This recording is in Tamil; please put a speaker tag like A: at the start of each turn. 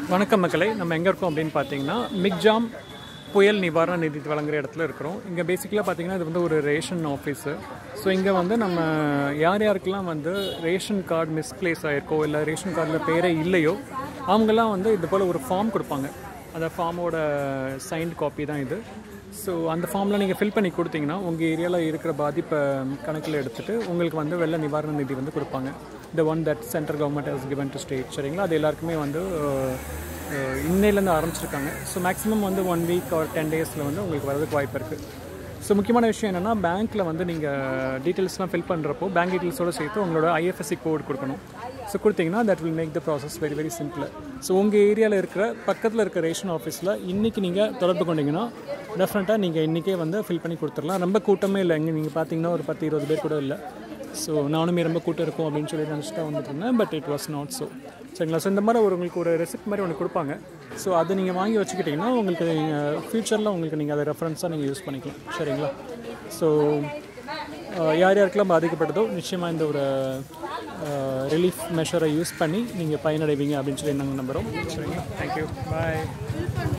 A: வணக்கம் மக்களை நம்ம எங்கே இருக்கோம் அப்படின்னு பார்த்தீங்கன்னா மிக்ஜாம் புயல் நிவாரண நிதி வழங்குற இடத்துல இருக்கிறோம் இங்கே பேசிக்கலாக பார்த்தீங்கன்னா இது வந்து ஒரு ரேஷன் ஆஃபீஸு ஸோ இங்கே வந்து நம்ம யார் யாருக்கெல்லாம் வந்து ரேஷன் கார்டு மிஸ்பிளேஸ் ஆகிருக்கோ இல்லை ரேஷன் கார்டில் பேரே இல்லையோ அவங்கெல்லாம் வந்து இது போல் ஒரு ஃபார்ம் கொடுப்பாங்க அந்த ஃபார்மோட சைன்ட் காப்பி தான் இது ஸோ அந்த ஃபார்மில் நீங்கள் ஃபில் பண்ணி கொடுத்தீங்கன்னா உங்கள் ஏரியாவில் இருக்கிற பாதிப்பை கணக்கில் எடுத்துகிட்டு உங்களுக்கு வந்து வெள்ள நிவாரண நிதி வந்து கொடுப்பாங்க the one that central government has given to state சரிங்களா அது எல்லாருக்குமே வந்து அஹ், இன்னையிலேருந்து ஆரம்பிச்சிருக்காங்க ஸோ மேக்ஸிமம் வந்து ஒன் வீக் ஒரு டென் டேஸில் வந்து உங்களுக்கு வரதுக்கு வாய்ப்பு இருக்குது ஸோ முக்கியமான விஷயம் என்னென்னா பேங்க்கில் வந்து நீங்கள் டீட்டெயில்ஸ்லாம் ஃபில் பண்ணுறப்போ பேங்க் டீட்டெயில்ஸோடு சேர்த்து உங்களோட ஐஎஃப்எஸ்சி கோட் கொடுக்கணும் ஸோ கொடுத்தீங்கன்னா that will make the process very very simple so உங்கள் ஏரியாவில் இருக்கிற பக்கத்தில் இருக்கிற ரேஷன் ஆஃபீஸில் இன்றைக்கி நீங்கள் தொடர்பு கொண்டீங்கன்னா டெஃபினட்டாக நீங்கள் இன்றைக்கே வந்து ஃபில் பண்ணி கொடுத்துடலாம் ரொம்ப கூட்டமே இல்லை இங்கே நீங்கள் பார்த்தீங்கன்னா ஒரு பத்து இருபது பேர் கூட இல்லை ஸோ நானுமே ரொம்ப கூட்டம் இருக்கும் அப்படின்னு சொல்லி நினச்சிட்டு வந்துட்டு இருந்தேன் but it was not so சரிங்களா ஸோ இந்த மாதிரி ஒரு உங்களுக்கு ஒரு ரெசிப்ட் மாதிரி ஒன்று கொடுப்பாங்க ஸோ அதை நீங்கள் வாங்கி வச்சுக்கிட்டிங்கன்னா உங்களுக்கு ஃப்யூச்சரில் உங்களுக்கு நீங்கள் அதை ரெஃபரன்ஸாக நீங்கள் யூஸ் பண்ணிக்கலாம் சரிங்களா ஸோ யார் யாருக்கெல்லாம் பாதிக்கப்பட்டதோ நிச்சயமாக இந்த ஒரு ரிலீஃப் மெஷரை யூஸ் பண்ணி நீங்கள் பயனடைவீங்க அப்படின்னு சொல்லி நாங்கள் நம்புகிறோம் சரிங்களா தேங்க்யூ பாய்